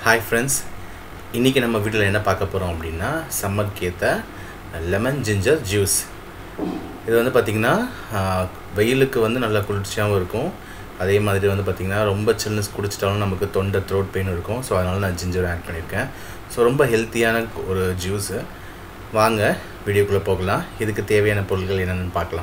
hi friends இன்றைக்கி நம்ம வீட்டில் என்ன பார்க்க போகிறோம் அப்படின்னா சம்மருக்கு ஏற்ற லெமன் ஜிஞ்சர் ஜூஸ் இது வந்து பார்த்திங்கன்னா வெயிலுக்கு வந்து நல்லா குளிர்ச்சியாகவும் இருக்கும் அதே மாதிரி வந்து பார்த்திங்கன்னா ரொம்ப சில்னஸ் குடிச்சிட்டாலும் நமக்கு தொண்டை த்ரோட் பெயின் இருக்கும் ஸோ அதனால் நான் ஜிஞ்சர் ஆட் பண்ணியிருக்கேன் ஸோ ரொம்ப ஹெல்த்தியான ஒரு ஜூஸு வாங்க வீடியோக்குள்ளே போகலாம் இதுக்கு தேவையான பொருட்கள் என்னென்னு பார்க்கலாம்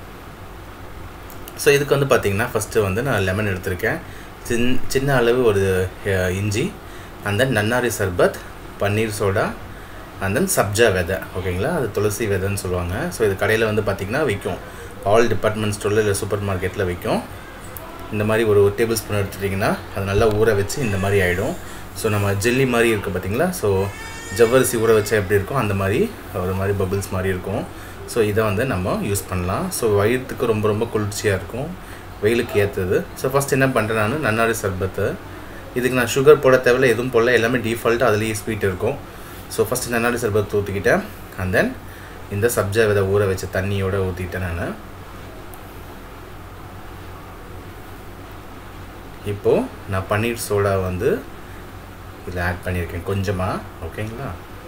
ஸோ இதுக்கு வந்து பார்த்திங்கன்னா ஃபஸ்ட்டு வந்து நான் லெமன் எடுத்திருக்கேன் சின் சின்ன அளவு ஒரு அஹ், இஞ்சி and then நன்னாரி சர்பத் பன்னீர் சோடா and then சப்ஜா விதை ஓகேங்களா அது துளசி விதைன்னு சொல்லுவாங்க ஸோ இது கடையில் வந்து பார்த்திங்கன்னா விற்கும் ஆல் டிபார்ட்மெண்ட் ஸ்டோரில் இல்லை சூப்பர் மார்க்கெட்டில் விற்கும் இந்த மாதிரி ஒரு டேபிள் ஸ்பூன் எடுத்துட்டிங்கன்னா அது நல்லா ஊற வச்சு இந்த மாதிரி ஆகிடும் ஸோ நம்ம ஜெல்லி மாதிரி இருக்குது பார்த்தீங்களா ஸோ ஜவ்வரிசி ஊற வச்சா எப்படி இருக்கும் அந்த மாதிரி ஒரு மாதிரி பபிள்ஸ் மாதிரி இருக்கும் ஸோ இதை வந்து நம்ம யூஸ் பண்ணலாம் ஸோ வயிற்றுக்கு ரொம்ப ரொம்ப குளிர்ச்சியாக இருக்கும் வெயிலுக்கு ஏற்றது ஸோ ஃபஸ்ட் என்ன பண்ணுறேன் நான் நன்னாரி சர்பத்து இதுக்கு நான் சுகர் போட தேவையில்ல எதுவும் போடல எல்லாமே டிஃபால்ட்டாக அதுலேயே ஸ்வீட் இருக்கும் ஸோ ஃபஸ்ட்டு நன்னாரி சர்பத் ஊற்றிக்கிட்டேன் அண்ட் தென் இந்த சப்ஜா விதை ஊற வச்ச தண்ணியோட ஊற்றிட்டேன் நான் இப்போது நான் பன்னீர் சோடா வந்து இதில் ஆட் பண்ணியிருக்கேன் கொஞ்சமாக ஓகேங்களா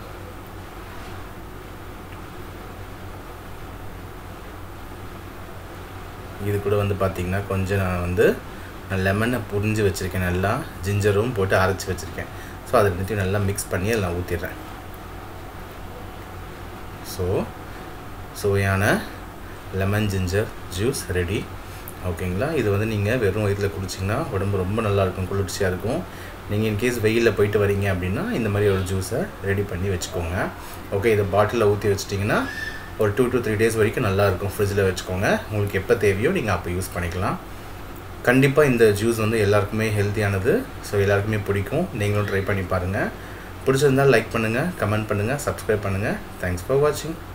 இது கூட வந்து பார்த்திங்கன்னா கொஞ்சம் நான் வந்து நான் லெமனை புரிஞ்சு வச்சுருக்கேன் நல்லா ஜிஞ்சரும் போட்டு அரைச்சி வச்சுருக்கேன் ஸோ அதை ரெண்டுத்தையும் நல்லா மிக்ஸ் பண்ணி அதில் நான் ஊற்றிடுறேன் ஸோ சுவையான லெமன் ஜிஞ்சர் ஜூஸ் ரெடி ஓகேங்களா இது வந்து நீங்கள் வெறும் வயிற்றில் குடிச்சிங்கன்னா உடம்பு ரொம்ப நல்லாயிருக்கும் குளிர்ச்சியாக இருக்கும் நீங்கள் இன்கேஸ் வெயிலில் போயிட்டு வரீங்க அப்படின்னா இந்த மாதிரி ஒரு ஜூஸை ரெடி பண்ணி வச்சுக்கோங்க ஓகே இதை பாட்டிலில் ஊற்றி வச்சிட்டிங்கன்னா ஒரு டூ டு த்ரீ டேஸ் வரைக்கும் நல்லாயிருக்கும் ஃப்ரிட்ஜில் வச்சுக்கோங்க உங்களுக்கு எப்போ தேவையோ நீங்கள் அப்போ யூஸ் பண்ணிக்கலாம் கண்டிப்பாக இந்த ஜூஸ் வந்து எல்லாருக்குமே ஹெல்த்தியானது ஸோ எல்லாருக்குமே பிடிக்கும் நீங்களும் ட்ரை பண்ணி பாருங்கள் பிடிச்சிருந்தால் லைக் பண்ணுங்கள் கமெண்ட் பண்ணுங்கள் சப்ஸ்கிரைப் பண்ணுங்கள் தேங்க்ஸ் ஃபார் வாட்சிங்